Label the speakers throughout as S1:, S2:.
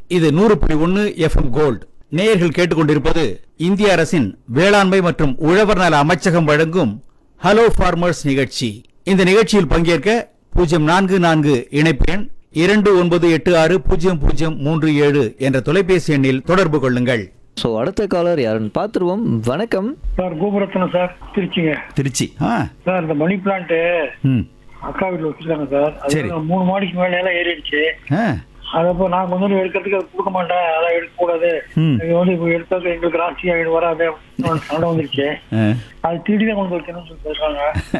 S1: இது நூறு புள்ளி ஒன்னு எஃப்எம் கோல்ட் நேயர்கள் கேட்டுக்கொண்டிருப்பது இந்திய அரசின் வேளாண்மை மற்றும் உழவர் நல அமைச்சகம் வழங்கும் ஹலோ ஃபார்மர்ஸ் நிகழ்ச்சி இந்த நிகழ்ச்சியில் பங்கேற்க பூஜ்ஜியம் நான்கு நான்கு இணைப்பு எண் இரண்டு ஒன்பது எட்டு ஆறு பூஜ்ஜியம் பூஜ்ஜியம் மூன்று ஏழு என்ற தொலைபேசி எண்ணில் தொடர்பு கொள்ளுங்கள்
S2: ஸோ அடுத்த காலர் யாருன்னு பார்த்துருவோம் வணக்கம்
S3: சார் கோபுரத்தனம் சார் திருச்சிங்க
S1: திருச்சி ஆ
S3: சார் இந்த மணி பிளான்ட்
S1: ம்
S3: அக்கா வீட்டில் வச்சிருக்காங்க சார் அது
S1: சரி.
S3: வந்து மூணு மாடிக்கு மேல எல்லாம் ஏறிடுச்சு
S1: ஆ
S3: அதை இப்போ நான் வந்து எடுக்கிறதுக்கு அது கொடுக்க மாட்டேன் அதெல்லாம் எடுக்கக்கூடாது
S1: ம்.
S3: இது வந்து இப்போ எடுத்தாக்க எங்களுக்கு ராசி ஆகிடு வராது அப்படின்னு சண்டை வந்துருச்சு
S1: ஆ.
S3: அது திருடி தான் கொண்டு வைக்கணும்னு சொல்லி பேசுறாங்க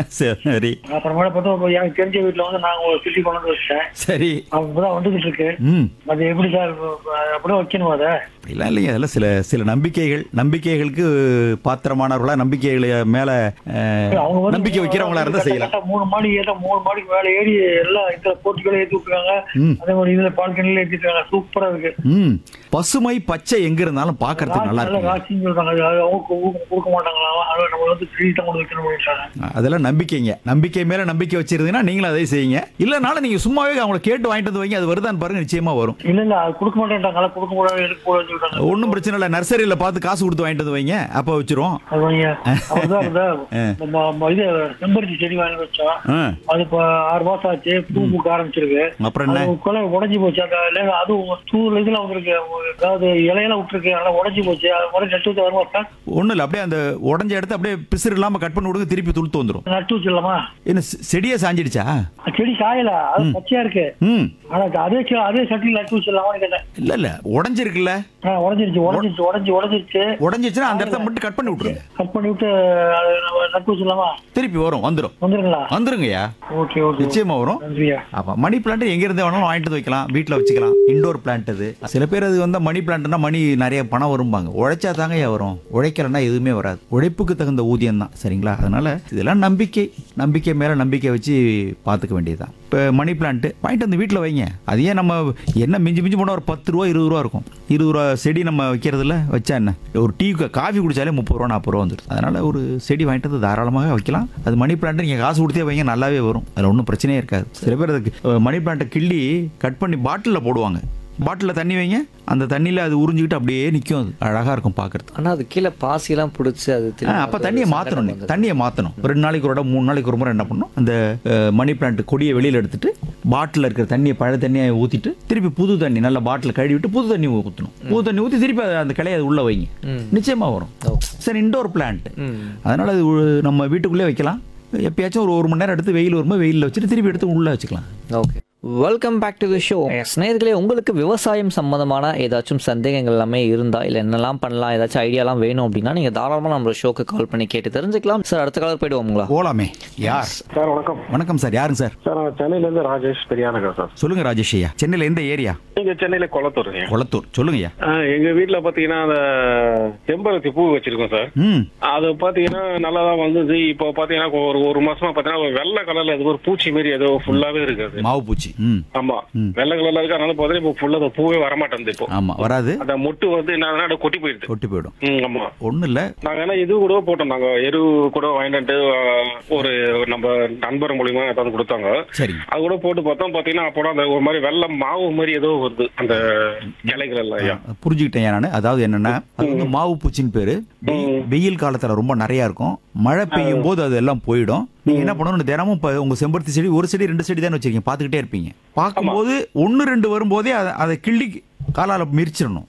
S1: சரி
S3: அப்புறமேல பார்த்தா இப்போ எனக்கு தெரிஞ்ச வீட்டில் வந்து நாங்கள் ஒரு திருடி கொண்டு வந்து வச்சேன்
S1: சரி
S3: அப்பதான் வந்துகிட்டு இருக்கு
S1: ம்
S3: அது எப்படி சார் அப்படியே வைக்கணும் அதை
S1: அப்படிலாம் இல்லைங்க அதெல்லாம் சில சில நம்பிக்கைகள் நம்பிக்கைகளுக்கு பாத்திரமானவர்களா நம்பிக்கைகளை மேல அஹ்,
S3: அவங்க வந்து
S1: நம்பிக்கை வைக்கிறவங்களா இருந்தா செய்யலாம்
S3: கரெக்டா மூணு மாடி ஏற மூணு மாடிக்கு மேல ஏறி எல்லாம் இதுல போட்டிகளை ஏற்றி விட்டுருக்காங்க
S1: ம்.
S3: அதே மாதிரி இதுல பால்கனில ஏற்றிருக்காங்க சூப்பரா இருக்கு
S1: ம் பசுமை பச்சை எங்க இருந்தாலும் பாக்குறதுக்கு நல்லா
S3: நல்ல
S1: இருக்கும்
S3: ராசின்னு சொல்றாங்க அது அவங்க ஊக்கம் கொடுக்க மாட்டாங்களாம் அதை நம்ம வந்து திருடி தான் கொண்டு வைக்கணும் அப்படின்றாங்க
S1: அதெல்லாம் நம்பிக்கைங்க நம்பிக்கை மேல நம்பிக்கை வச்சிருந்தீங்கன்னா நீங்களும் அதை செய்யுங்க இல்லனாலும் நீங்க சும்மாவே அவங்கள கேட்டு வாங்கிட்டு வந்து வைங்க அது வருதான்னு பாருங்க நிச்சயமா வரும்
S3: இல்ல இல்ல அது கொடுக்க மாட்டேன்றாங்க கொடுக்க கூடாது எடுக்க கூடாதுன்னு சொல்றாங்க
S1: ஒன்றும் பிரச்சனை இல்லை நர்சரியில பார்த்து காசு கொடுத்து வாங்கிட்டு வந்து வைங்க அப்ப வச்சிரும்
S3: அது வாங்க அப்படிதான் இருந்தா நம்ம நம்ம இது செம்பருத்தி செடி வாங்கி வச்சோம்
S1: ஆ,
S3: அது இப்போ ஆறு மாசம் ஆச்சு பூ பூக்க ஆரம்பிச்சிருக்கு
S1: அப்புறம் என்ன
S3: அது கொலை உடஞ்சி போச்சு அந்த இல்ல, அது தூள் இதுல வந்திருக்கு அதாவது இலையெல்லாம் விட்டுருக்கு நல்லா உடஞ்சி போச்சு அது மாதிரி நட்டு வச்சு வருமா சார்
S1: ஒண்ணும் இல்லை அப்படியே அந்த உடஞ்ச இடத்த அப்படியே பிசுறு இல்லாம கட் பண்ணி விடுங்க திருப்பி துளுத்து வந்துரும்
S3: நட்டு வச்சிடலாமா
S1: என்ன செ- செடியே சாஞ்சிடுச்சா
S3: செடி காயல அது பச்சையா இருக்கு
S1: ம்
S3: ஆனா அதே செ- அதே சட்டில் நட்டு வச்சிடலாமான்னு கேட்டேன்
S1: இல்ல இல்ல உடஞ்சிருக்குல்ல
S3: ஆ, உடஞ்சிருச்சு உடஞ்சிருச்சு உடஞ்சி உடஞ்சிருச்சு
S1: உடஞ்சிச்சுன்னா அந்த இடத்த மட்டும் கட் பண்ணி விட்டுருங்க
S3: கட் பண்ணி விட்டு அதை நம்ம நட்டு வச்சிடலாமா
S1: திருப்பி வரும் வந்துரும்
S3: வந்துருங்களா
S1: வந்துருங்கய்யா
S3: ஓகே ஓகே
S1: நிச்சயமா வரும்
S3: நன்றியா
S1: ஆமா மணி பிளான்ட் எங்க இருந்து வேணாலும் வாங்கிட்டு வந்து வைக்கலாம் வீட்ல வச்சுக்கலாம் இண்டோர் பிளான்ட் அது சில பேர் அது வந்து மணி பிளான்ட்னா மணி நிறைய பணம் வரும்பாங்க உழைச்சா தாங்க வரும் உழைக்கலன்னா எதுவுமே வராது உழைப்புக்கு தகுந்த ஊதியம் தான் சரிங்களா அதனால இதெல்லாம் நம்பிக்கை நம்பிக்கை மேல நம்பிக்கை வச்சு பார்த்துக்க வேண்டியதுதான் இப்போ மணி பிளான்ட் வாங்கிட்டு வந்து வீட்டில் வைங்க அது ஏன் நம்ம என்ன மிஞ்சி மிஞ்சி போனால் ஒரு பத்து ரூபா இருபது ரூபா இருக்கும் இருபது ரூபா செடி நம்ம வைக்கிறதுல வச்சா என்ன ஒரு டீ காஃபி குடிச்சாலே முப்பது ரூபா நாற்பது ரூபா வந்துடும் அதனால ஒரு செடி வாங்கிட்டு வந்து தாராளமாக வைக்கலாம் அது மணி பிளான்ட் நீங்கள் காசு கொடுத்தே வைங்க நல்லாவே வரும் அதில் ஒன்றும் பிரச்சனையே இருக்காது சில பேர் அதுக்கு அஹ், மணி பிளான்ட்டை கிள்ளி கட் பண்ணி பாட்டிலில் போடுவாங்க பாட்டிலில் தண்ணி வைங்க அந்த தண்ணியில் அது உறிஞ்சிக்கிட்டு அப்படியே நிற்கும் அது அழகாக இருக்கும் பார்க்கறதுக்கு
S2: ஆனா அது கீழே பாசியெல்லாம் பிடிச்சி அது
S1: ஆ,
S2: திரும்ப
S1: அப்ப
S2: அது
S1: தண்ணியை
S2: சங்கடம்
S1: மாற்றணும்
S2: வந்தது.
S1: தண்ணியை மாற்றணும் ரெண்டு நாளைக்கு ஒரு இடம் மூணு நாளைக்கு ஒரு முறை என்ன பண்ணணும் அந்த அஹ், மணி பிளான்ட் கொடியை வெளியில் எடுத்துட்டு பாட்டிலில் இருக்கிற தண்ணியை பழைய தண்ணியை ஊற்றிட்டு திருப்பி புது தண்ணி நல்ல பாட்டில் கழுவி விட்டு புது தண்ணி ஊற்றணும் புது தண்ணி ஊற்றி திருப்பி அதை அந்த கிளையை அது உள்ளே வைங்க
S2: ம்.
S1: நிச்சயமா வரும்
S2: ஓகே.
S1: சார் இண்டோர் பிளான்ட்
S2: ம்.
S1: அதனால அது உ- நம்ம வீட்டுக்குள்ளே வைக்கலாம் எப்பயாச்சும் ஒரு ஒரு மணி நேரம் எடுத்து வெயில் வரும்போது வெயிலில் வச்சுட்டு திருப்பி எடுத்து உள்ளே வச்சுக்கலாம்
S2: okay welcome back to the show நேர்களே உங்களுக்கு விவசாயம் சம்பந்தமான ஏதாச்சும் சந்தேகங்கள் எல்லாமே இருந்தா இல்லை என்னெல்லாம் பண்ணலாம் ஏதாச்சும் ஐடியாலாம் வேணும் அப்படின்னா நீங்கள் தாராளமாக நம்ம ஷோக்கு கால் பண்ணி கேட்டு தெரிஞ்சுக்கலாம் சார் அடுத்த காலர் போயிடுவோங்களா
S1: போலாமே யார்
S4: சார் வணக்கம்
S1: வணக்கம் சார் யாருங்க சார்
S4: சார் நான் சென்னையில இருந்து ராஜேஷ் பெரியானகர் சார்
S1: சொல்லுங்க ராஜேஷ் ஐயா சென்னையில் எந்த ஏரியா
S4: நீங்க சென்னையில கொளத்தூருங்க
S1: கொளத்தூர் சொல்லுங்க ஐயா
S4: ஆ, எங்க வீட்ல பாத்தீங்கன்னா அந்த செம்பருத்தி பூ வச்சிருக்கோம் சார்
S1: ம்
S4: அது பாத்தீங்கன்னா நல்லா தான் வந்தது இப்போ பாத்தீங்கன்னா ஒரு ஒரு மாசமா பாத்தீங்கன்னா ஒரு வெள்ளை கலர்ல ஏதோ ஒரு பூச்சி மாதிரி ஏதோ ஃபுல்லாவே இருக்கு அது
S1: மாவு பூச்சி ம்
S4: ஆமா வெள்ளை கலர்ல இருக்கு அதனால பாத்தீங்கன்னா இப்போ ஃபுல்லா அந்த பூவே வரமாட்டேங்குது இப்போ
S1: ஆமா வராது
S4: அந்த மொட்டு வந்து என்னன்னா அது கொட்டி போயிடுது
S1: கொட்டி போயிடும்
S4: ம், ஆமா
S1: ஒண்ணும் இல்ல
S4: நாங்க என்ன இது கூட போட்டோம் நாங்க எரு கூட வாங்கிட்டு ஒரு நம்ம நண்பர் மூலியமா ஏதாவது கொடுத்தாங்க
S1: சரி
S4: அது கூட போட்டு பார்த்தோம் பாத்தீங்கன்னா அப்போ அந்த ஒரு மாதிரி வெள்ளை மாவு மாதிரி ஏதோ வருது அந்த கிளைகள் எல்லாம் ஐயா
S1: புரிஞ்சுக்கிட்டேன் நான் அதாவது என்னன்னா அது வந்து மாவு பூச்சின்னு பேரு வெய்- வெயில் காலத்துல ரொம்ப நிறைய இருக்கும் மழை பெய்யும் போது அது எல்லாம் போயிடும் நீங்க என்ன பண்ணணும் தினமும் இப்ப உங்க செம்பருத்தி செடி ஒரு செடி ரெண்டு செடி தான் வச்சிருக்கீங்க பாத்துக்கிட்டே இருப்பீங்க பார்க்கும்போது ஒன்னு ரெண்டு வரும்போதே அதை அதை கிள்ளி காலால மிரிச்சிடணும்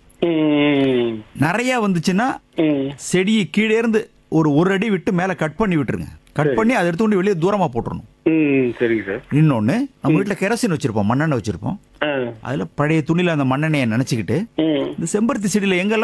S4: ம்,
S1: நிறைய வந்துச்சுன்னா
S4: ம்.
S1: செடியை கீழே இருந்து ஒரு ஒரு அடி விட்டு மேல கட் பண்ணி விட்டுருங்க கட் பண்ணி அதை எடுத்து கொண்டு வெளியே தூரமா போட்டுறணும்
S4: ம் சரிங்க சார்
S1: இன்னொன்னு நம்ம வீட்டுல கெரசின் வச்சிருப்போம் மண்ணெண்ணெய் வச்சிருப்போம்
S4: ஆ
S1: அதுல பழைய துணியில அந்த மண்ணெண்ணெயை நினைச்சுக்கிட்டு
S4: ம்
S1: இந்த செம்பருத்தி செடியில எங்கெல்லாம்